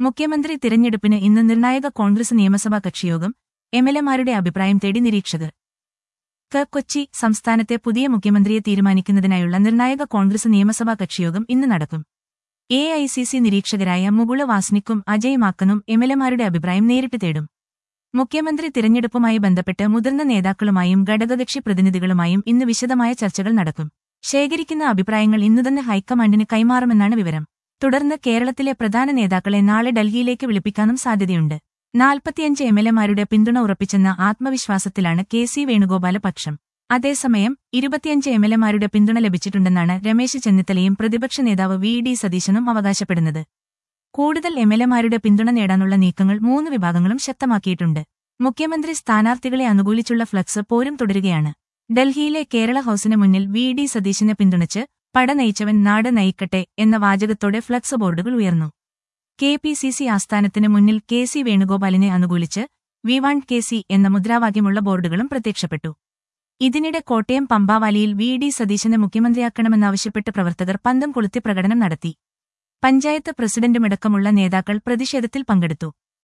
മുഖ്യമന്ത്രി തിരഞ്ഞെടുപ്പിന് ഇന്ന് നിർണായക കോൺഗ്രസ് നിയമസഭാ കക്ഷിയോഗം എംഎൽഎമാരുടെ അഭിപ്രായം തേടി നിരീക്ഷകർ ക കൊച്ചി സംസ്ഥാനത്തെ പുതിയ മുഖ്യമന്ത്രിയെ തീരുമാനിക്കുന്നതിനായുള്ള നിർണായക കോൺഗ്രസ് നിയമസഭാ കക്ഷിയോഗം ഇന്ന് നടക്കും എ ഐ സി സി നിരീക്ഷകരായ മുകുള വാസ്നിക്കും അജയ് മാക്കനും എംഎൽഎമാരുടെ അഭിപ്രായം നേരിട്ട് തേടും മുഖ്യമന്ത്രി തിരഞ്ഞെടുപ്പുമായി ബന്ധപ്പെട്ട് മുതിർന്ന നേതാക്കളുമായും ഘടകകക്ഷി പ്രതിനിധികളുമായും ഇന്ന് വിശദമായ ചർച്ചകൾ നടക്കും ശേഖരിക്കുന്ന അഭിപ്രായങ്ങൾ ഇന്നുതന്നെ ഹൈക്കമാൻഡിന് കൈമാറുമെന്നാണ് വിവരം തുടർന്ന് കേരളത്തിലെ പ്രധാന നേതാക്കളെ നാളെ ഡൽഹിയിലേക്ക് വിളിപ്പിക്കാനും സാധ്യതയുണ്ട് നാൽപ്പത്തിയഞ്ച് എംഎൽഎമാരുടെ പിന്തുണ ഉറപ്പിച്ചെന്ന ആത്മവിശ്വാസത്തിലാണ് കെ സി വേണുഗോപാല പക്ഷം അതേസമയം ഇരുപത്തിയഞ്ച് എംഎൽഎമാരുടെ പിന്തുണ ലഭിച്ചിട്ടുണ്ടെന്നാണ് രമേശ് ചെന്നിത്തലയും പ്രതിപക്ഷ നേതാവ് വി ഡി സതീശനും അവകാശപ്പെടുന്നത് കൂടുതൽ എംഎൽഎമാരുടെ പിന്തുണ നേടാനുള്ള നീക്കങ്ങൾ മൂന്ന് വിഭാഗങ്ങളും ശക്തമാക്കിയിട്ടുണ്ട് മുഖ്യമന്ത്രി സ്ഥാനാർത്ഥികളെ അനുകൂലിച്ചുള്ള ഫ്ലക്സ് പോരും തുടരുകയാണ് ഡൽഹിയിലെ കേരള ഹൌസിന് മുന്നിൽ വി ഡി സതീശനെ പിന്തുണച്ച് പട നയിച്ചവൻ നാട് നയിക്കട്ടെ എന്ന വാചകത്തോടെ ഫ്ലക്സ് ബോർഡുകൾ ഉയർന്നു കെ പി സി സി ആസ്ഥാനത്തിന് മുന്നിൽ കെ സി വേണുഗോപാലിനെ അനുകൂലിച്ച് വി വൺ കെ സി എന്ന മുദ്രാവാക്യമുള്ള ബോർഡുകളും പ്രത്യക്ഷപ്പെട്ടു ഇതിനിടെ കോട്ടയം പമ്പാവാലിയിൽ വി ഡി സതീശനെ മുഖ്യമന്ത്രിയാക്കണമെന്നാവശ്യപ്പെട്ട് പ്രവർത്തകർ പന്തം കൊളുത്തി പ്രകടനം നടത്തി പഞ്ചായത്ത് പ്രസിഡന്റുമടക്കമുള്ള നേതാക്കൾ പ്രതിഷേധത്തിൽ പങ്കെടുത്തു